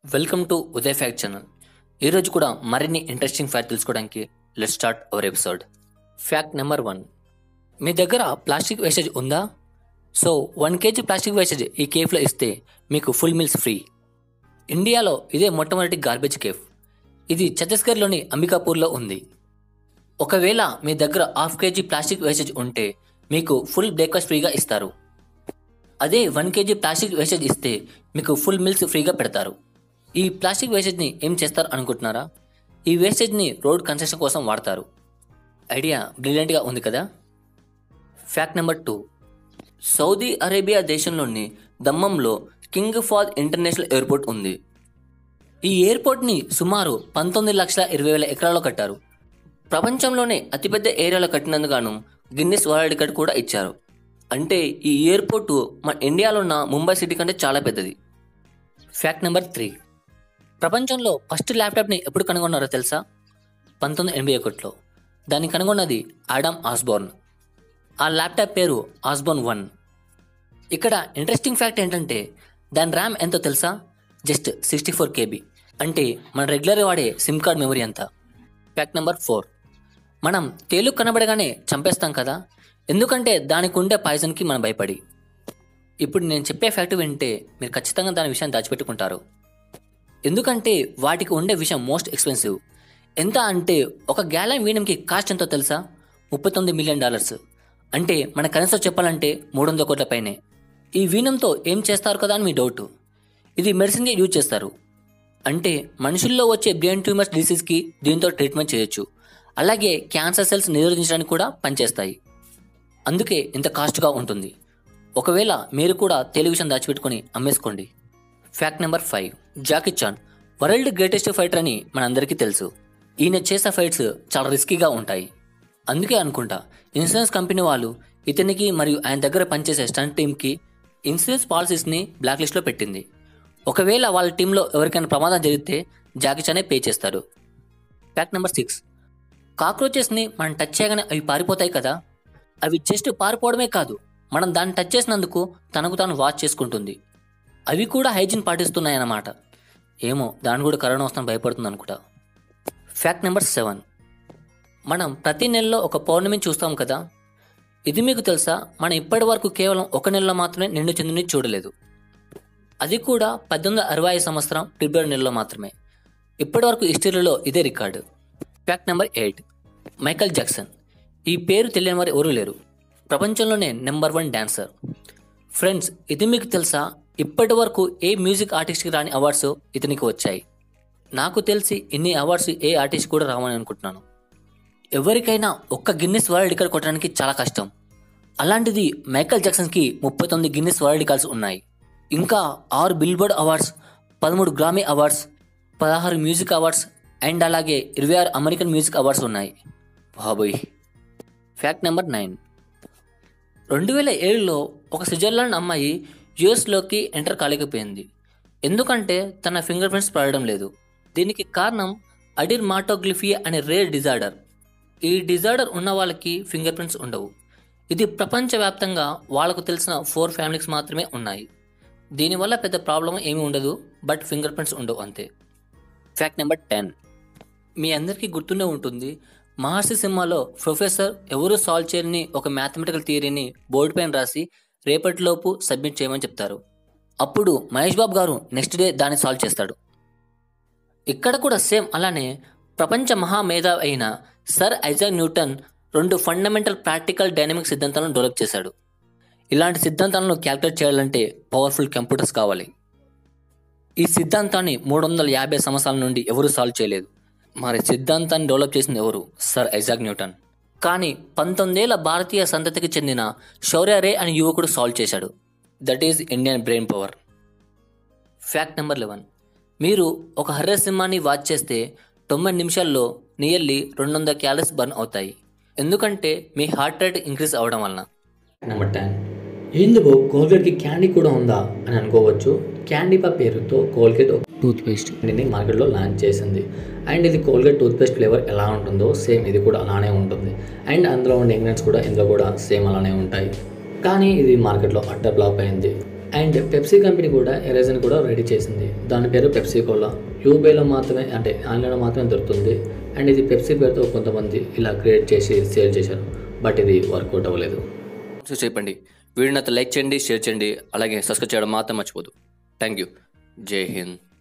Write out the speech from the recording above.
welcome to Uday fact channel ఈరోజు కూడా మరిన్ని ఇంట్రెస్టింగ్ ఫ్యాక్ట్ తెలుసుకోవడానికి let start our episode fact number one మీ దగ్గర ప్లాస్టిక్ వేస్టేజ్ ఉందా so one KG plastic wastage ఈ కేఫ్లో ఇస్తే మీకు ఫుల్ మీల్స్ ఫ్రీ ఇండియాలో ఇదే మొట్టమొదటి గార్బేజ్ కేఫ్ ఇది ఛత్తీస్గఢ్లోని అంబికాపూర్లో ఉంది ఒకవేళ మీ దగ్గర హాఫ్ కేజీ ప్లాస్టిక్ వేస్టేజ్ ఉంటే మీకు ఫుల్ బ్రేక్ఫాస్ట్ ఫ్రీగా ఇస్తారు అదే వన్ కేజీ ప్లాస్టిక్ వేస్టేజ్ ఇస్తే మీకు ఫుల్ మిల్స్ ఫ్రీగా పెడతారు ఈ ప్లాస్టిక్ వేస్టేజ్ని ఏం చేస్తారు అనుకుంటున్నారా ఈ వేస్టేజ్ని రోడ్ కన్స్ట్రక్షన్ కోసం వాడతారు ఐడియా బ్రిలియంట్గా ఉంది కదా fact number two Saudi Arabia దేశంలోని దమ్మంలో కింగ్ ఫాద్ ఇంటర్నేషనల్ ఎయిర్పోర్ట్ ఉంది ఈ ఎయిర్పోర్ట్ని సుమారు పంతొమ్మిది లక్షల ఇరవై వేల ఎకరాల్లో కట్టారు ప్రపంచంలోనే అతిపెద్ద ఏరియాలో కట్టినందుకు గిన్నిస్ వరల్డ్ రికార్డ్ కూడా ఇచ్చారు అంటే ఈ ఎయిర్పోర్టు మన ఇండియాలో ఉన్న ముంబై సిటీ కంటే చాలా పెద్దది ఫ్యాక్ట్ నెంబర్ త్రీ ప్రపంచంలో ఫస్ట్ ల్యాప్టాప్ని ఎప్పుడు కనుగొన్నారో తెలుసా పంతొమ్మిది ఎనభై ఒకటిలో దాన్ని కనుగొన్నది ఆడమ్ ఆస్బోర్న్ ఆ ల్యాప్టాప్ పేరు ఆస్బోర్న్ వన్ ఇక్కడ ఇంట్రెస్టింగ్ ఫ్యాక్ట్ ఏంటంటే దాని ర్యామ్ ఎంతో తెలుసా జస్ట్ సిక్స్టీ ఫోర్ కేబీ అంటే మన రెగ్యులర్ వాడే సిమ్ కార్డ్ మెమరీ ఎంత ఫ్యాక్ట్ నెంబర్ ఫోర్ మనం తేలుగు కనబడగానే చంపేస్తాం కదా ఎందుకంటే దానికి ఉండే పాయిజన్కి మనం భయపడి ఇప్పుడు నేను చెప్పే ఫ్యాక్ట్ వింటే మీరు ఖచ్చితంగా దాని విషయాన్ని దాచిపెట్టుకుంటారు ఎందుకంటే వాటికి ఉండే విషయం మోస్ట్ ఎక్స్పెన్సివ్ ఎంత అంటే ఒక గ్యాలన్ వీణంకి కాస్ట్ ఎంతో తెలుసా ముప్పై తొమ్మిది మిలియన్ డాలర్స్ అంటే మన కనీసం చెప్పాలంటే మూడు వందల కోట్ల పైనే ఈ వీణంతో ఏం చేస్తారు కదా అని మీ డౌట్ ఇది మెడిసిన్గా యూజ్ చేస్తారు అంటే మనుషుల్లో వచ్చే బ్రెయిన్ ట్యూమర్స్ డిసీజ్కి దీంతో ట్రీట్మెంట్ చేయొచ్చు అలాగే క్యాన్సర్ సెల్స్ నిరోధించడానికి కూడా పనిచేస్తాయి అందుకే ఇంత కాస్ట్గా ఉంటుంది ఒకవేళ మీరు కూడా టెలివిజన్ దాచిపెట్టుకొని అమ్మేసుకోండి fact number five Jackie Chan world greatest fighter అని మనందరికీ తెలుసు ఈయన చేసే ఫైట్స్ చాలా రిస్కీగా ఉంటాయి అందుకే అనుకుంటా ఇన్సూరెన్స్ కంపెనీ వాళ్ళు ఇతనికి మరియు ఆయన దగ్గర పనిచేసే స్టంట్ టీంకి ఇన్సూరెన్స్ పాలసీస్ని బ్లాక్ లిస్ట్లో పెట్టింది ఒకవేళ వాళ్ళ టీంలో ఎవరికైనా ప్రమాదం జరిగితే జాకీ చానే పే చేస్తాడు ఫ్యాక్ట్ నెంబర్ సిక్స్ కాక్రోచెస్ని మనం టచ్ చేయగానే అవి పారిపోతాయి కదా అవి జస్ట్ పారిపోవడమే కాదు మనం దాన్ని టచ్ చేసినందుకు తనకు తాను వాచ్ చేసుకుంటుంది అవి కూడా హైజీన్ పాటిస్తున్నాయన్నమాట ఏమో దాని కూడా కరోనా వస్తాను భయపడుతుంది అనుకుంటా ఫ్యాక్ట్ నెంబర్ సెవెన్ మనం ప్రతి నెలలో ఒక పౌర్ణమిని చూస్తాం కదా ఇది మీకు తెలుసా మనం ఇప్పటి వరకు కేవలం ఒక నెలలో మాత్రమే నిండు చంద్రుని చూడలేదు అది కూడా పద్దెనిమిది వందల అరవై ఐదు సంవత్సరం ఫిబ్రవరి నెలలో మాత్రమే ఇప్పటి వరకు హిస్టరీలో ఇదే record fact number eight Michael Jackson ఈ పేరు తెలియని వారు ఎవరూ లేరు ప్రపంచంలోనే నెంబర్ వన్ డాన్సర్ ఫ్రెండ్స్ ఇది మీకు తెలుసా ఇప్పటి వరకు ఏ మ్యూజిక్ ఆర్టిస్ట్కి రాని అవార్డ్స్ ఇతనికి వచ్చాయి నాకు తెలిసి ఇన్ని అవార్డ్స్ ఏ ఆర్టిస్ట్ కూడా రావని అనుకుంటున్నాను ఎవరికైనా ఒక్క గిన్నెస్ వరల్డ్ రికార్డ్ కొట్టడానికి చాలా కష్టం అలాంటిది మైకల్ జాక్సన్కి ముప్పై తొమ్మిది గిన్నెస్ వరల్డ్ రికార్డ్స్ ఉన్నాయి ఇంకా ఆరు బిల్బోర్డ్ అవార్డ్స్ పదమూడు గ్రామీ అవార్డ్స్ పదహారు మ్యూజిక్ అవార్డ్స్ అండ్ అలాగే ఇరవై ఆరు అమెరికన్ మ్యూజిక్ అవార్డ్స్ ఉన్నాయి బాబోయ్ ఫ్యాక్ట్ నెంబర్ నైన్ రెండు వేల ఏడులో ఒక స్విట్జర్లాండ్ అమ్మాయి యుఎస్లోకి ఎంటర్ కాలేకపోయింది ఎందుకంటే తన ఫింగర్ ప్రింట్స్ పడడం లేదు దీనికి కారణం అడిర్ మాటోగ్లిఫియా అనే రేర్ డిజార్డర్ ఈ డిజార్డర్ ఉన్న వాళ్ళకి ఫింగర్ ప్రింట్స్ ఉండవు ఇది ప్రపంచవ్యాప్తంగా వాళ్ళకు తెలిసిన ఫోర్ ఫ్యామిలీస్ మాత్రమే ఉన్నాయి దీనివల్ల పెద్ద ప్రాబ్లం ఏమీ ఉండదు బట్ ఫింగర్ ప్రింట్స్ ఉండవు అంతే ఫ్యాక్ట్ నెంబర్ టెన్ మీ అందరికీ గుర్తుండే ఉంటుంది మహర్షి సినిమాలో ప్రొఫెసర్ ఎవరు సాల్వ్ చేయని ఒక మ్యాథమెటికల్ థియరీని బోర్డు పైన రాసి రేపటిలోపు సబ్మిట్ చేయమని చెప్తారు అప్పుడు మహేష్ బాబు గారు నెక్స్ట్ డే దాన్ని సాల్వ్ చేస్తాడు ఇక్కడ కూడా సేమ్ అలానే ప్రపంచ మహామేధావి అయిన సర్ ఐజాక్ న్యూటన్ రెండు ఫండమెంటల్ ప్రాక్టికల్ డైనమిక్ సిద్ధాంతాలను డెవలప్ చేశాడు ఇలాంటి సిద్ధాంతాలను క్యాల్కులేట్ చేయాలంటే పవర్ఫుల్ కంప్యూటర్స్ కావాలి ఈ సిద్ధాంతాన్ని మూడు వందల యాభై సంవత్సరాల నుండి ఎవరు సాల్వ్ చేయలేదు మరి సిద్ధాంతాన్ని డెవలప్ చేసింది ఎవరు సర్ ఐజాక్ న్యూటన్ కానీ పంతొమ్మిదేళ్ల భారతీయ సంతతికి చెందిన శౌర్య రే అనే యువకుడు సాల్వ్ చేశాడు that is Indian brain power fact number eleven మీరు ఒక హర్రర్ సినిమాని వాచ్ చేస్తే తొంభై నిమిషాల్లో నియర్లీ రెండు వందల క్యాలరీస్ బర్న్ అవుతాయి ఎందుకంటే మీ హార్ట్ రేట్ ఇంక్రీజ్ అవ్వడం వలన నెంబర్ టెన్ ఎందుకు కోల్గేట్కి క్యాండీ కూడా ఉందా అని అనుకోవచ్చు క్యాండీపా పేరుతో కోల్గేట్ టూత్ పేస్ట్ దీన్ని మార్కెట్లో లాంచ్ చేసింది అండ్ ఇది కోల్గేట్ టూత్ పేస్ట్ ఫ్లేవర్ ఎలా ఉంటుందో సేమ్ ఇది కూడా అలానే ఉంటుంది అండ్ అందులో ఉండే ఇంగ్రీడియంట్స్ కూడా ఇందులో కూడా సేమ్ అలానే ఉంటాయి కానీ ఇది మార్కెట్లో అట్టర్ ఫ్లాప్ అయింది అండ్ పెప్సీ కంపెనీ కూడా ఎరేజన్ కూడా రెడీ చేసింది దాని పేరు పెప్సీ కోలా యూబేలో మాత్రమే అంటే ఆన్లైన్లో మాత్రమే దొరుకుతుంది అండ్ ఇది పెప్సీ పేరుతో కొంతమంది ఇలా క్రియేట్ చేసి సేల్ చేశారు బట్ ఇది వర్కౌట్ అవ్వలేదు సో చెప్పండి వీడియోని లైక్ చేయండి షేర్ చేయండి అలాగే సబ్స్క్రైబ్ చేయడం మాత్రం మర్చిపోదు థ్యాంక్ యూ జై హింద్